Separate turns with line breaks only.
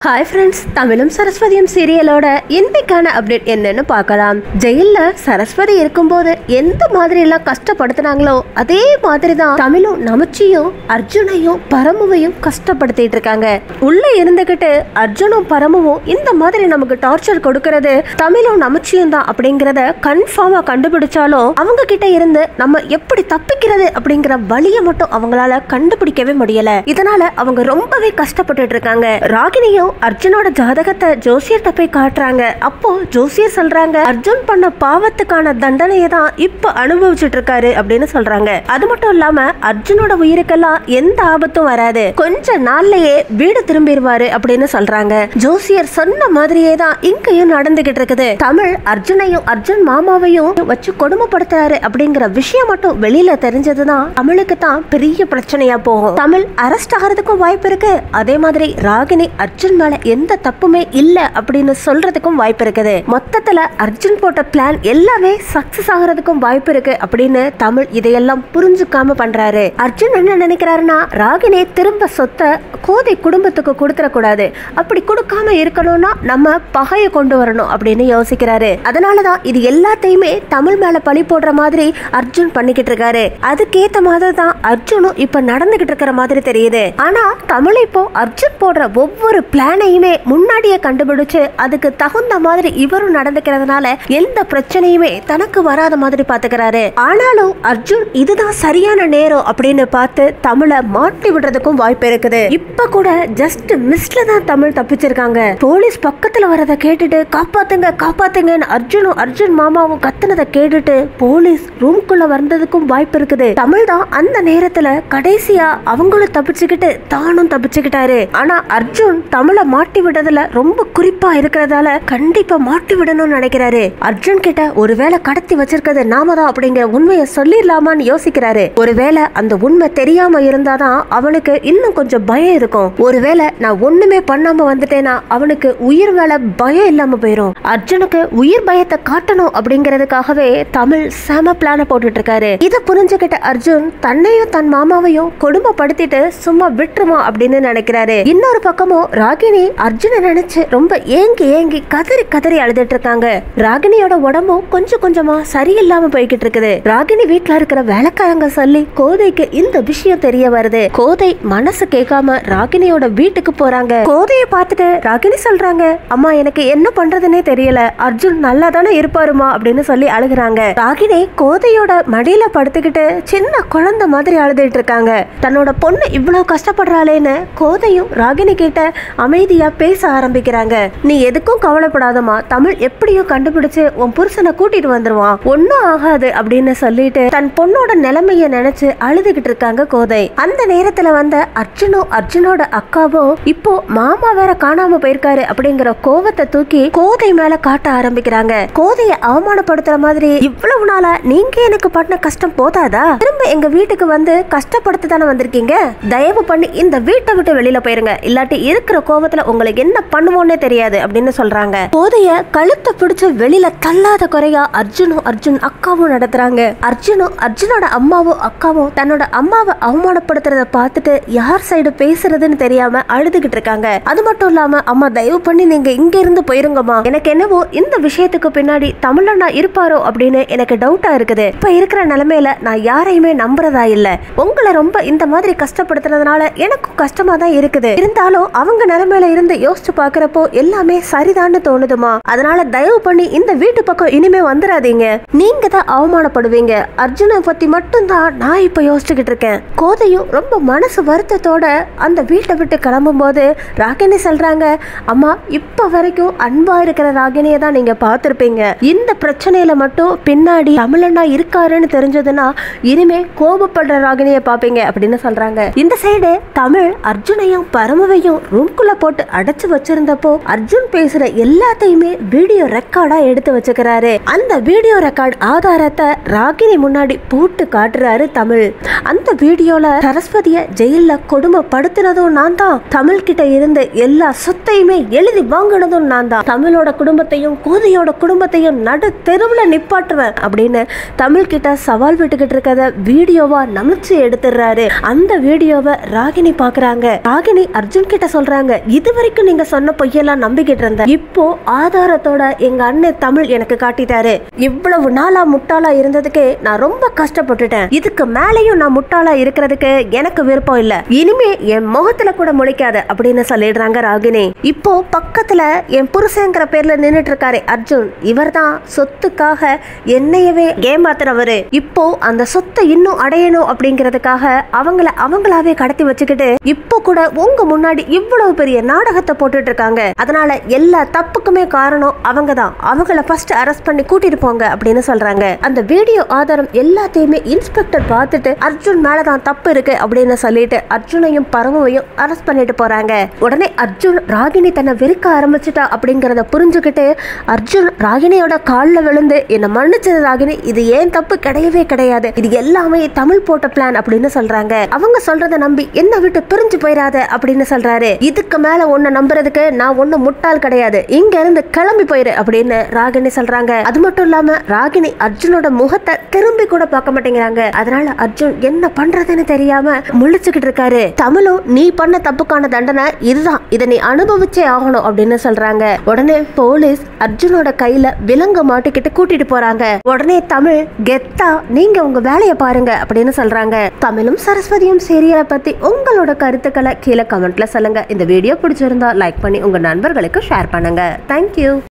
hi friends தமிழும் சரஸ்வதியும் சீரியலோட இன்னைக்கான update என்னன்னு பார்க்கலாம் ஜெயில்ல சரஸ்வதி இருக்கும்போது எந்த மாதிரி எல்லாம் கஷ்டப்படுத்துனாங்களோ அதே மாதிரி தான் தமிழும் நமச்சியும் அர்ஜுனையும் பரமுவையும் கஷ்டப்படுத்திட்டு இருக்காங்க உள்ள இருந்துகிட்டு அர்ஜுனும் பரமுவும் இந்த மாதிரி நமக்கு டார்ச்சர் கொடுக்கறது தமிழும் நமச்சியும் தான் அப்படிங்கறத கன்ஃபார்மா கண்டுபிடிச்சாலும் அவங்க கிட்ட இருந்து நம்ம எப்படி தப்பிக்கிறது அப்படிங்கிற வழியை மட்டும் அவங்களால கண்டுபிடிக்கவே முடியல இதனால அவங்க ரொம்பவே கஷ்டப்பட்டுட்டு இருக்காங்க ராகினியும் அர்ஜுனோட ஜாதகத்தை ஜோசியர்கிட்ட போய் காட்டுறாங்க அப்போ ஜோசியர் சொல்றாங்க அர்ஜுன் பண்ண பாவத்துக்கான தண்டனையை தான் இப்ப அனுபவிச்சுட்டு இருக்காரு அப்படின்னு சொல்றாங்க அது மட்டும் இல்லாம அர்ஜுனோட உயிருக்கெல்லாம் எந்த ஆபத்தும் வராது கொஞ்ச நாள்லயே வீடு திரும்பிடுவாரு அப்படின்னு சொல்றாங்க ஜோசியர் சொன்ன மாதிரியே தான் இங்கேயும் நடந்துகிட்டு இருக்குது தமிழ் அர்ஜுனையும் அர்ஜுன் மாமாவையும் வச்சு கொடுமைப்படுத்துறாரு அப்படிங்கிற விஷயம் மட்டும் வெளியில தெரிஞ்சதுதான் தமிழுக்கு தான் பெரிய பிரச்சனையா போகும் தமிழ் அரெஸ்ட் ஆகிறதுக்கும் வாய்ப்பு இருக்கு அதே மாதிரி ராகினி அர்ஜுன் மேல எந்த தப்புமே இல்ல அப்படின்னு சொல்றதுக்கும் வாய்ப்பு இருக்குது மொத்தத்துல அர்ஜுன் போட்ட பிளான் எல்லாமே சக்சஸ் ஆகிறதுக்கும் வாய்ப்பு இருக்கு அப்படின்னு தமிழ் இதையெல்லாம் புரிஞ்சுக்காம பண்றாரு அர்ஜுன் என்ன நினைக்கிறாருன்னா ராகினி திரும்ப சொத்தை கோதை குடும்பத்துக்கு கொடுத்துட கூடாது அப்படி கொடுக்காம இருக்கணும்னா நம்ம பகையை கொண்டு வரணும் அப்படின்னு யோசிக்கிறாரு அதனாலதான் இது எல்லாத்தையுமே தமிழ் மேல பழி போடுற மாதிரி அர்ஜுன் பண்ணிக்கிட்டு இருக்காரு அதுக்கேத்த மாதிரி தான் அர்ஜுனும் இப்ப நடந்துகிட்டு இருக்கிற மாதிரி தெரியுது ஆனா தமிழ் இப்போ அர்ஜுன் போடுற ஒவ்வொரு பிளானையுமே முன்னாடியே கண்டுபிடிச்சு அதுக்கு தகுந்த மாதிரி இவரும் நடந்துக்கிறதுனால எந்த பிரச்சனையுமே தனக்கு வராத மாதிரி பாத்துக்கிறாரு ஆனாலும் அர்ஜுன் இதுதான் சரியான நேரம் அப்படின்னு பார்த்து தமிழை மாட்டி விடுறதுக்கும் வாய்ப்பு இருக்குது இப்ப கூட ஜஸ்ட் மிஸ்ல தான் தமிழ் தப்பிச்சிருக்காங்க போலீஸ் பக்கத்துல வரத கேட்டுட்டு காப்பாத்துங்க காப்பாத்துங்கன்னு அர்ஜுனும் அர்ஜுன் மாமாவும் கத்துனதை கேட்டுட்டு போலீஸ் ரூம்குள்ள வந்ததுக்கும் வாய்ப்பு இருக்குது தமிழ் தான் அந்த நேரத்துல கடைசியா அவங்களும் தப்பிச்சுக்கிட்டு தானும் தப்பிச்சுக்கிட்டாரு ஆனா அர்ஜுன் தமிழை மாட்டி விடுறதுல ரொம்ப குறிப்பா இருக்கிறதால கண்டிப்பா மாட்டி விடணும்னு நினைக்கிறாரு அர்ஜுன் கிட்ட ஒருவேளை கடத்தி வச்சிருக்கிறது நாம தான் அப்படிங்கிற உண்மையை சொல்லிடலாமான்னு யோசிக்கிறாரு ஒருவேளை அந்த உண்மை தெரியாம இருந்தாதான் அவனுக்கு இன்னும் கொஞ்சம் பயம் இருக்கும் ஒருவேளை நான் ஒண்ணுமே பண்ணாம வந்துட்டேன்னா அவனுக்கு உயிர் மேல பயம் இல்லாம போயிரும் அர்ஜுனுக்கு உயிர் பயத்தை காட்டணும் அப்படிங்கறதுக்காகவே தமிழ் செம பிளான போட்டுட்டு இருக்காரு இத புரிஞ்சுக்கிட்ட அர்ஜுன் தன்னையும் தன் மாமாவையும் கொடுமைப்படுத்திட்டு சும்மா விட்டுருமா அப்படின்னு நினைக்கிறாரு இன்னொரு பக்கமும் ராகினி அர்ஜுனை நினைச்சு ரொம்ப ஏங்கி ஏங்கி கதறி கதறி அழுதுட்டு இருக்காங்க ராகினியோட உடம்பும் கொஞ்சம் கொஞ்சமா சரியில்லாம போய்கிட்டு இருக்குது ராகினி வீட்ல இருக்கிற வேலைக்காரங்க சொல்லி கோதைக்கு இந்த விஷயம் தெரிய வருது கோதை மனசு கேட்காம ராகினியோட வீட்டுக்கு போறாங்க கோதையை பார்த்துட்டு ராகினி சொல்றாங்க அம்மா எனக்கு என்ன பண்றதுன்னே தெரியல அர்ஜுன் நல்லா தானே இருப்பாருமா அப்படின்னு சொல்லி அழுகுறாங்க ராகினி கோதையோட மடியில படுத்துக்கிட்டு சின்ன குழந்தை மாதிரி அழுதுட்டு இருக்காங்க தன்னோட பொண்ணு இவ்வளவு கஷ்டப்படுறாளேன்னு கோதையும் ராகினி கிட்ட அமைதியா பேச ஆரம்பிக்கிறாங்க நீ எதுக்கும் கவலைப்படாதம்மா தமிழ் எப்படியும் கண்டுபிடிச்சு உன் புருஷனை கூட்டிட்டு வந்துருவான் ஒன்னும் ஆகாது அப்படின்னு சொல்லிட்டு தன் பொண்ணோட நிலைமைய நினைச்சு அழுதுகிட்டு இருக்காங்க கோதை அந்த நேரத்துல வந்த அர்ஜுனும் அர்ஜுனோட அக்காவும் இப்போ மாமா வேற காணாம போயிருக்காரு அப்படிங்கிற கோவத்தை தூக்கி கோதை மேல காட்ட ஆரம்பிக்கிறாங்க கோதைய அவமானப்படுத்துற மாதிரி இவ்வளவு நாளா நீங்க எனக்கு பண்ண கஷ்டம் போதாதா திரும்ப எங்க வீட்டுக்கு வந்து கஷ்டப்படுத்த தானே வந்திருக்கீங்க தயவு பண்ணி இந்த வீட்டை விட்டு வெளியில போயிருங்க இல்லாட்டி இருக்கிற கோவத்துல உங்களுக்கு என்ன பண்ணுவோன்னே தெரியாது அப்படின்னு சொல்றாங்க கோதைய கழுத்தை பிடிச்சு வெளியில தள்ளாத குறையா அர்ஜுனும் அர்ஜுன் அக்காவும் நடத்துறாங்க அர்ஜுனும் அர்ஜுனோட அம்மாவும் அக்காவும் தன்னோட அம்மாவை அவமானப்படுத்துறத பார்த்துட்டு யார் சைடு பேசுறதுன்னு தெரியாம அழுதுகிட்டு இருக்காங்க அது மட்டும் இல்லாம அம்மா தயவு பண்ணி நீங்க இங்க இருந்து போயிருங்கம்மா எனக்கு என்னவோ இந்த விஷயத்துக்கு பின்னாடி தமிழண்ணா இருப்பாரோ அப்படின்னு எனக்கு டவுட்டா இருக்குது இப்ப இருக்கிற நிலைமையில நான் யாரையுமே நம்புறதா இல்ல உங்களை ரொம்ப இந்த மாதிரி கஷ்டப்படுத்துறதுனால எனக்கும் கஷ்டமா தான் இருக்குது இருந்தாலும் அவங்க நிலைமையில இருந்து யோசிச்சு பாக்குறப்போ எல்லாமே சரிதான்னு தோணுதுமா அதனால தயவு பண்ணி இந்த வீட்டு பக்கம் இனிமே வந்துடாதீங்க நீங்க தான் அவமானப்படுவீங்க அர்ஜுனை பத்தி மட்டும்தான் நான் இப்ப யோசிச்சுக்கிட்டு இருக்கேன் கோதையும் ரொம்ப மனசு வருத்தத்தோட அந்த வீட்டை விட்டு கிளம்பும் போது ராகினி சொல்றாங்க அம்மா இப்ப வரைக்கும் அன்பா இருக்கிற ராகினியை தான் நீங்க பார்த்திருப்பீங்க இந்த பிரச்சனையில மட்டும் பின்னாடி தமிழண்ணா இருக்காருன்னு தெரிஞ்சதுன்னா இனிமே கோபப்படுற ராகினியை பாப்பீங்க அப்படின்னு சொல்றாங்க இந்த சைடு தமிழ் அர்ஜுனையும் பரமவையும் ரூம்குள்ள போட்டு அடைச்சு வச்சிருந்தப்போ அர்ஜுன் பேசுற எல்லாத்தையுமே வீடியோ ரெக்கார்டா எடுத்து வச்சுக்கிறாரு அந்த வீடியோ ரெக்கார்ட் ஆதாரத்தை ராகினி முன்னாடி போட்டு காட்டுறாரு தமிழ் அந்த வீடியோல சரஸ்வதிய ஜெயில கொடுமைப்படுத்தினதும் நான் தான் தமிழ் கிட்ட இருந்து எல்லா சொத்தையுமே எழுதி வாங்கினதும் நான் தான் தமிழோட குடும்பத்தையும் கோதையோட குடும்பத்தையும் நடு தெருவுல நிப்பாட்டுவேன் அப்படின்னு தமிழ் கிட்ட சவால் விட்டுக்கிட்டு இருக்கிறத வீடியோவா நமிச்சு எடுத்துடுறாரு அந்த வீடியோவை ராகினி பாக்குறாங்க ராகினி அர்ஜுன் கிட்ட சொல்றாங்க இது வரைக்கும் நீங்க சொன்ன பொய்யெல்லாம் நம்பிக்கிட்டு இருந்தேன் இப்போ ஆதாரத்தோட எங்க அண்ணன் தமிழ் எனக்கு காட்டிட்டாரு இவ்வளவு நாளா முட்டாளா இருந்ததுக்கு நான் ரொம்ப கஷ்டப்பட்டுட்டேன் இதுக்கு மேலேயும் நான் முட்டாளா இருக்கிறதுக்கு எனக்கு விருப்பம் இல்ல இனிமே என் முகத்துல கூட முழிக்காத அப்படின்னு சொல்லிடுறாங்க ராகினி இப்போ பக்கத்துல என் புருஷங்கிற பேர்ல நின்னுட்டு இருக்காரு அர்ஜுன் இவர்தான் சொத்துக்காக என்னையவே ஏமாத்துறவரு இப்போ அந்த சொத்தை இன்னும் அடையணும் அப்படிங்கறதுக்காக அவங்கள அவங்களாவே கடத்தி வச்சுக்கிட்டு இப்போ கூட உங்க முன்னாடி இவ்வளவு பெரிய நாடகத்தை போட்டுட்டு இருக்காங்க அதனால எல்லா தப்புக்குமே காரணம் அவங்க தான் அவங்கள ஃபர்ஸ்ட் அரெஸ்ட் பண்ணி கூட்டிட்டு போங்க அப்படின்னு சொல்றாங்க அந்த வீடியோ ஆதாரம் எல்லாத்தையுமே இன்ஸ்பெக்டர் பார்த்துட்டு அர்ஜுன் மேலதான் தப்பு இருக்கு அப்படின்னு சொல்லிட்டு அர்ஜுனையும் பரமுவையும் அரெஸ்ட் பண்ணிட்டு போறாங்க உடனே அர்ஜுன் ராகினி தன்னை வெறுக்க ஆரம்பிச்சிட்டா அப்படிங்கறத புரிஞ்சுக்கிட்டு அர்ஜுன் ராகினியோட காலில் விழுந்து என்ன மன்னிச்சது ராகினி இது ஏன் தப்பு கிடையவே கிடையாது இது எல்லாமே தமிழ் போட்ட பிளான் அப்படின்னு சொல்றாங்க அவங்க சொல்றத நம்பி என்ன விட்டு பிரிஞ்சு போயிடாத அப்படின்னு சொல்றாரு இதுக்கு மேல உன்னை நம்புறதுக்கு நான் ஒண்ணு முட்டாள் கிடையாது இங்க இருந்து கிளம்பி போயிரு அப்படின்னு ராகினி சொல்றாங்க அது மட்டும் இல்லாம ராகினி அர்ஜுனோட முகத்தை திரும்பி கூட பார்க்க மாட்டேங்கிறாங்க அதனால அர்ஜுன் என்ன பண்றதுன்னு தெரியாம முழிச்சுக்கிட்டு இருக்காரு தமிழும் நீ பண்ண தப்புக்கான தண்டனை இதுதான் இதை நீ அனுபவிச்சே ஆகணும் அப்படின்னு சொல்றாங்க உடனே போலீஸ் அர்ஜுனோட கையில விலங்கு மாட்டிக்கிட்டு கூட்டிட்டு போறாங்க உடனே தமிழ் கெத்தா நீங்க உங்க வேலையை பாருங்க அப்படின்னு சொல்றாங்க தமிழும் சரஸ்வதியும் சீரியலை பத்தி உங்களோட கருத்துக்களை கீழே கமெண்ட்ல சொல்லுங்க இந்த வீடியோ பிடிச்சிருந்தா லைக் பண்ணி உங்க நண்பர்களுக்கு ஷேர் பண்ணுங்க தேங்க்யூ